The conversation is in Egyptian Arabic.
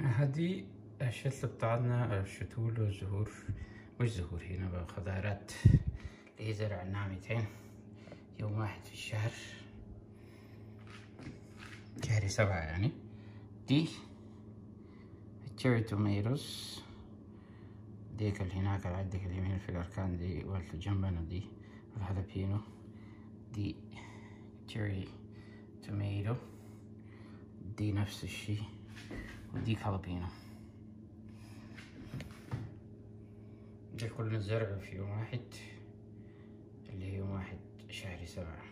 هذه الشتلة بتاعتنا الشتول والزهور مش زهور هنا بقى خضارات اللي هي زرع النعمتين يوم واحد في الشهر شهر سبعة يعني دي التشيري توميروس ديك اللي هناك اللي عندك اليمين في الأركان دي واللي جنبنا دي الهالبينو دي تشيري توميتو دي نفس الشي وديك هالبينو دي كلنا زرع في يوم واحد اللي هي يوم واحد شهر سبعة